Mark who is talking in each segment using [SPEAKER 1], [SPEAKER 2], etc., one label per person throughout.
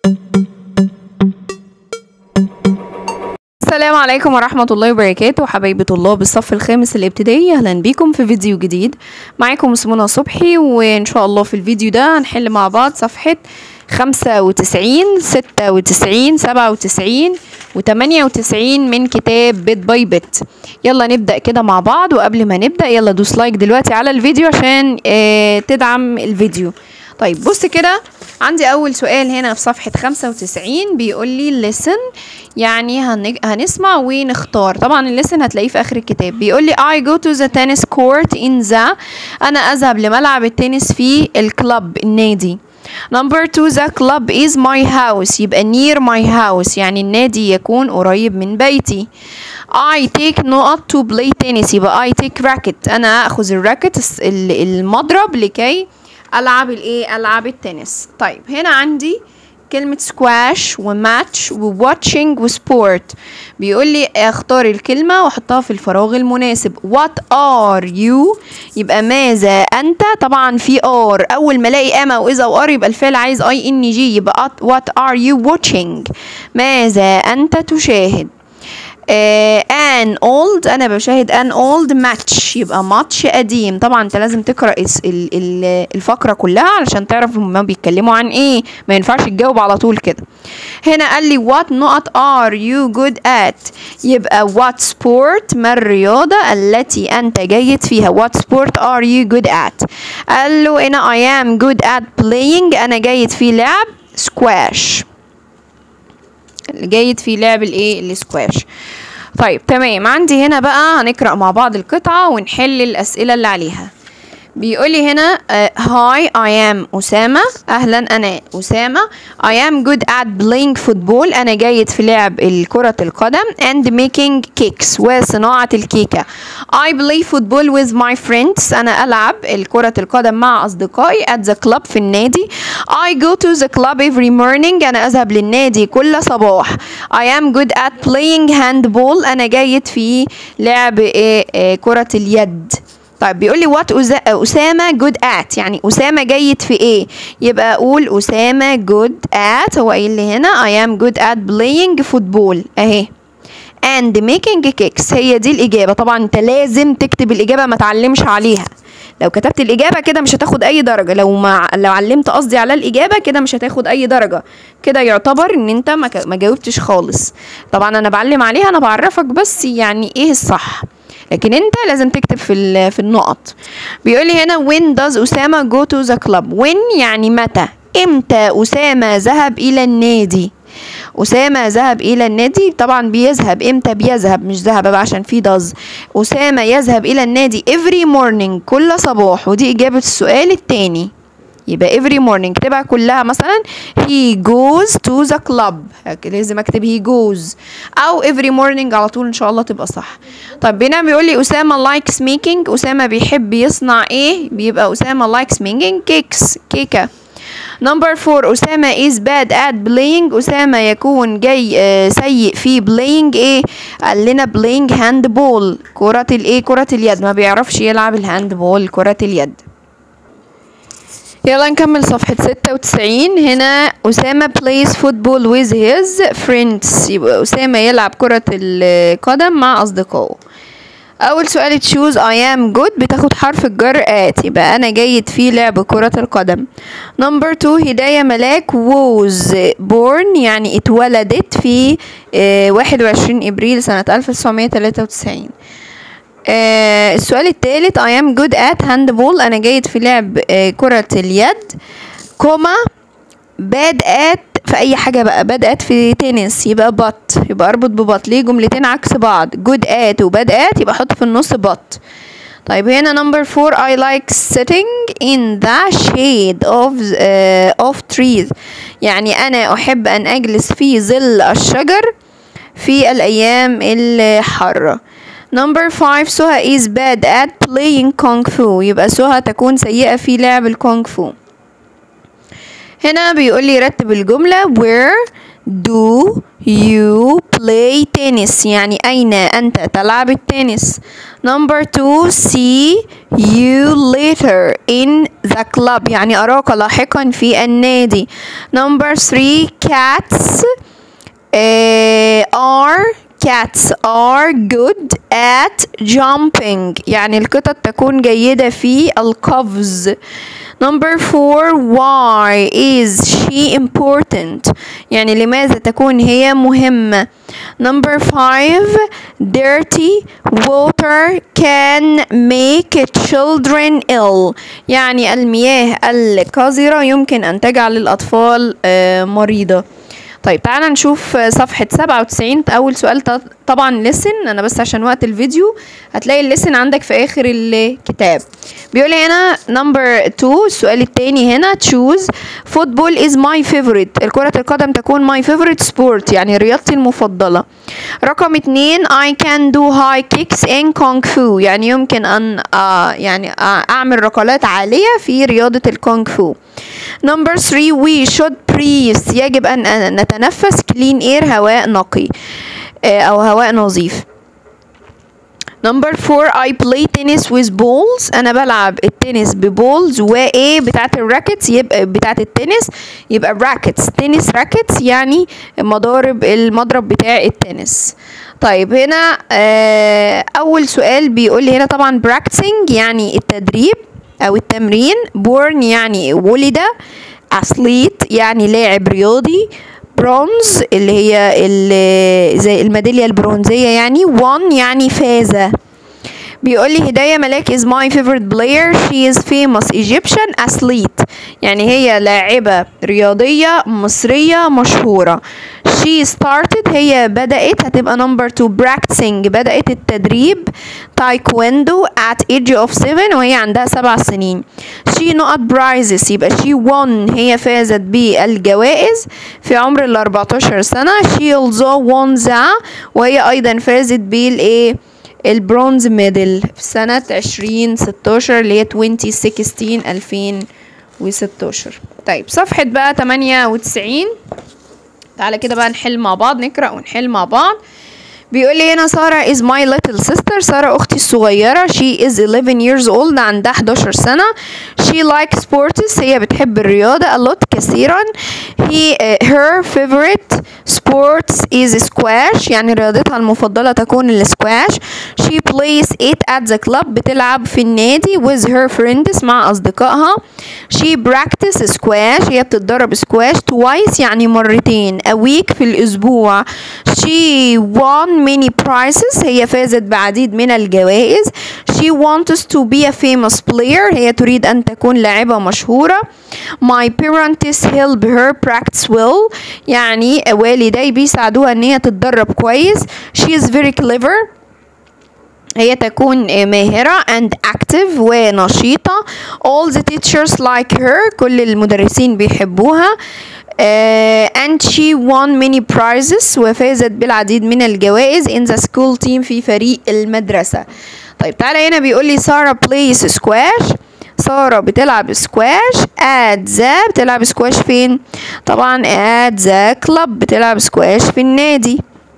[SPEAKER 1] السلام عليكم ورحمة الله وبركاته حبايبي طلاب الصف الخامس الابتدائي أهلا بيكم في فيديو جديد معاكم سمونة صبحي وإن شاء الله في الفيديو ده هنحل مع بعض صفحة خمسة وتسعين ستة وتسعين سبعة وتسعين وتمانية وتسعين من كتاب بيت باي بيت يلا نبدأ كده مع بعض وقبل ما نبدأ يلا دوس لايك دلوقتي على الفيديو عشان اه تدعم الفيديو طيب بص كده عندي أول سؤال هنا في صفحة خمسة وتسعين بيقول لي listen يعني هن... هنسمع ونختار طبعا الليسن هتلاقيه في آخر الكتاب بيقول لي I go to the tennis court in the أنا أذهب لملعب التنس في الكلب النادي Number two the club is my house يبقى near my house يعني النادي يكون قريب من بيتي I take نقط to play tennis يبقى I take racket أنا أخذ الراكت المضرب لكي ألعب الإيه ألعب التنس طيب هنا عندي كلمة سكواش وماتش وواتشنج وسبورت بيقول لي اختار الكلمة واحطها في الفراغ المناسب what are you يبقى ماذا أنت طبعا في are أول ما ألاقي أما وإذا وار يبقى الفعل عايز اي ان جي يبقى what are you watching ماذا أنت تشاهد ان uh, اولد انا بشاهد ان اولد ماتش يبقى ماتش قديم طبعا انت لازم تقرا الفقره كلها علشان تعرف هما بيتكلموا عن ايه ما ينفعش تجاوب على طول كده هنا قال لي what نقط are you good at يبقى what sport ما الرياضه التي انت جيد فيها what sport are you good at قال له هنا I am good at playing انا جيد في لعب سكواش جيد في لعب الايه السكواش طيب تمام عندي هنا بقى هنقرا مع بعض القطعه ونحل الاسئله اللي عليها بيقول لي هنا هاي اي ام اسامه اهلا انا اسامه I am good at playing football انا جيد في لعب كره القدم and making cakes وصناعه الكيكه I play football with my friends انا العب كره القدم مع اصدقائي at the club في النادي I go to the club every morning انا اذهب للنادي كل صباح I am good at playing handball انا جيد في لعب كره اليد طيب بيقول لي وات أسامة جود ات يعني أسامة جيد في إيه يبقى أقول أسامة جود ات هو قايل لي هنا I am good at playing football أهي and making cakes هي دي الإجابة طبعا أنت لازم تكتب الإجابة ما تعلمش عليها لو كتبت الإجابة كده مش هتاخد أي درجة لو ما لو علمت قصدي على الإجابة كده مش هتاخد أي درجة كده يعتبر إن أنت ما, ما جاوبتش خالص طبعا أنا بعلم عليها أنا بعرفك بس يعني إيه الصح لكن انت لازم تكتب في في النقط بيقول لي هنا when does أسامة go to the club when يعني متى امتى أسامة ذهب إلى النادي أسامة ذهب إلى النادي طبعا بيذهب امتى بيذهب مش ذهب بقى عشان في does أسامة يذهب إلى النادي every morning كل صباح ودي إجابة السؤال التاني يبقى every morning اكتبها كلها مثلا he goes to the club لازم اكتب he goes او every morning على طول ان شاء الله تبقى صح طيب هنا بيقول لي اسامه likes making اسامه بيحب يصنع ايه بيبقى اسامه likes making cakes كيكه نمبر فور أسامة is bad at playing أسامة يكون جاي آه سيء في playing ايه قال لنا playing handball كرة الايه كرة اليد ما بيعرفش يلعب الهاندبول كرة اليد يلا نكمل صفحة ستة وتسعين هنا أسامة plays football with his friends يبقى أسامة يلعب كرة القدم مع أصدقائه أول سؤال تشوز I am good بتاخد حرف الجر at يبقى أنا جيد في لعب كرة القدم نمبر 2 هداية ملاك was born يعني اتولدت في واحد وعشرين إبريل سنة ألف تسعمية تلاتة وتسعين آه السؤال الثالث I am good at handball أنا جيد في لعب آه كرة اليد كوما bad at في أي حاجة بقى bad at في تنس يبقى بط يبقى أربط ببط ليه جملتين عكس بعض good at و bad at يبقى أحط في النص بط طيب هنا number four I like sitting in the shade of uh, of trees يعني أنا أحب أن أجلس في ظل الشجر في الأيام الحارة نمبر 5 سهى is bad at playing kung fu يبقى سهى تكون سيئة في لعب الكونغ فو هنا بيقول لي رتب الجملة where do you play tennis يعني أين أنت تلعب التنس number two see you later in the club يعني أراك لاحقا في النادي number three cats uh, are cats are good at jumping يعني القطط تكون جيدة في القفز number four why is she important يعني لماذا تكون هي مهمة number five dirty water can make children ill يعني المياه القذرة يمكن أن تجعل الأطفال آه، مريضة طيب تعالى نشوف صفحة 97 أول سؤال ط- طبعا listen أنا بس عشان وقت الفيديو هتلاقي الليسن عندك في آخر الكتاب بيقول لي هنا number 2 السؤال التاني هنا choose football is my favorite الكرة القدم تكون my favorite sport يعني رياضتي المفضلة رقم اتنين I can do high kicks in kung fu يعني يمكن أن آه يعني آه أعمل ركلات عالية في رياضة الكونغ فو Number three we should breathe يجب أن أن نتنفس clean air هواء نقي آه، أو هواء نظيف Number four I play tennis with balls أنا بلعب التنس ببولز وإيه بتاعت الراكتس يبقى بتاعت التنس يبقى راكتس تنس راكتس يعني مضارب المضرب بتاع التنس طيب هنا آه أول سؤال بيقول لي هنا طبعا practicing يعني التدريب أو التمرين born يعني ولد athlete يعني لاعب رياضي برونز اللي هي ال- زي الميدالية البرونزية يعني won يعني فاز بيقول لي هداية ملاك is my favorite player she is famous Egyptian athlete يعني هي لاعبة رياضية مصرية مشهورة she started هي بدأت هتبقى number two practicing بدأت التدريب تايكويندو at age of seven وهي عندها سبع سنين she not prizes يبقى she won هي فازت بالجوائز في عمر ال 14 سنة she also won the وهي أيضا فازت بالايه البرونز ميدل في سنة عشرين ستاشر اللي هي 2016 2016 طيب صفحة بقى تمانية وتسعين تعالى كده بقى نحل مع بعض نقرأ ونحل مع بعض بيقول لي هنا سارة is my little sister سارة أختي الصغيرة she is 11 years old عندها 11 سنة she likes sports هي بتحب الرياضة a lot كثيرا he uh, her favorite sports is squash يعني رياضتها المفضلة تكون السكواش she plays it at the club بتلعب في النادي with her friends مع أصدقائها she practice squash هي بتتدرب سكواش twice يعني مرتين a week في الأسبوع she won many prizes هي فازت بعديد من الجوائز she wants to be a famous player هي تريد أن تكون لاعبة مشهورة my parents help her practice well يعني والدي بيساعدوها ان هي تتدرب كويس she is very clever هي تكون ماهرة and active ونشيطة all the teachers like her كل المدرسين بيحبوها uh, and she won many prizes وفازت بالعديد من الجوائز in the school team في فريق المدرسة طيب تعالى هنا بيقول لي سارة plays squash سارة بتلعب سكواش at the بتلعب سكواش فين طبعا at the club بتلعب سكواش في النادي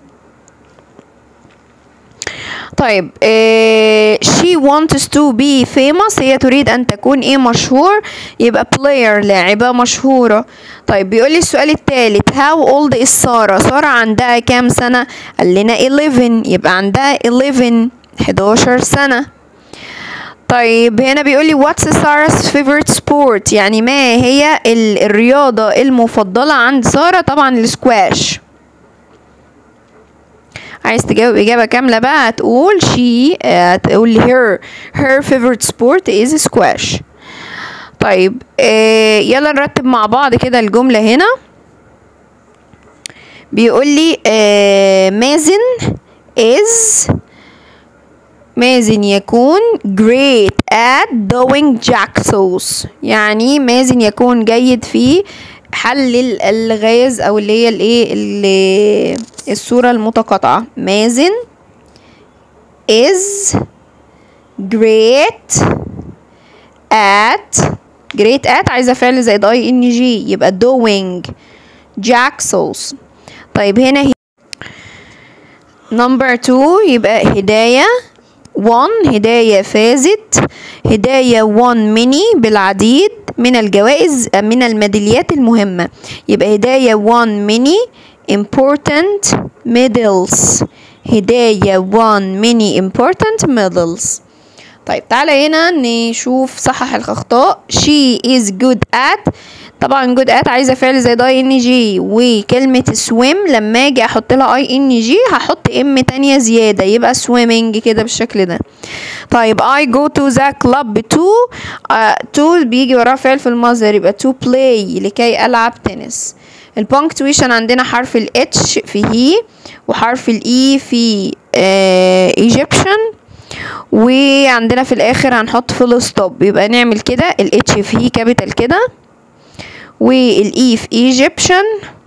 [SPEAKER 1] طيب إيه she wants to be famous هي تريد أن تكون إيه مشهور يبقى player لاعبة مشهورة طيب بيقول لي السؤال الثالث how old is سارة سارة عندها كام سنة قال لنا 11 يبقى عندها 11 11 سنة طيب هنا بيقول لي what's Sarah's favorite sport يعني ما هي ال- الرياضة المفضلة عند سارة طبعا السكواش عايز تجاوب إجابة كاملة بقى هتقول she آه، هتقول her her favorite sport is squash طيب آه يلا نرتب مع بعض كده الجملة هنا بيقول لي آه مازن is مازن يكون great at doing jacksaws يعني مازن يكون جيد في حل ال- الغاز او اللي هي الايه ال- الصورة المتقاطعة مازن is great at great at عايزة فعل زائد اي ان جي يبقى doing jacksaws طيب هنا نمبر 2 يبقى هداية 1 هداية فازت هداية 1 ميني بالعديد من الجوائز من الميداليات المهمة يبقى هداية 1 ميني important medals هداية 1 ميني important medals طيب تعالى هنا نشوف صحح الأخطاء she is good at طبعا good at عايزة فعل زي ده ان جي وكلمة swim لما اجي احط لها اي ان جي هحط ام تانية زيادة يبقى swimming كده بالشكل ده طيب I go to the club to uh, to بيجي وراه فعل في المصدر يبقى to play لكي ألعب تنس البونكتويشن عندنا حرف ال H في هي وحرف ال E في uh, Egyptian وعندنا في الاخر هنحط فول ستوب يبقى نعمل كده ال H في هي كابيتال كده والاي في ايجيبشن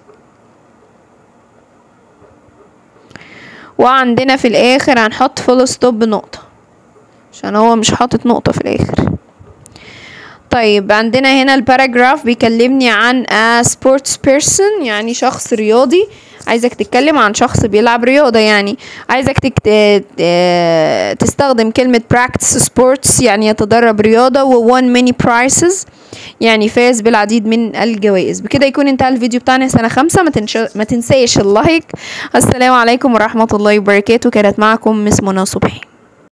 [SPEAKER 1] وعندنا في الاخر هنحط فول ستوب نقطة عشان هو مش حاطط نقطة في الاخر طيب عندنا هنا الباراجراف بيكلمني عن a sports person يعني شخص رياضي عايزك تتكلم عن شخص بيلعب رياضة يعني عايزك تك... تستخدم كلمة practice sports يعني يتدرب رياضة و one many prizes يعني فاز بالعديد من الجوائز بكده يكون انتهى الفيديو بتاعنا سنة خمسة ما, تنش... ما تنساش اللايك السلام عليكم ورحمة الله وبركاته كانت معكم مس منى صبحي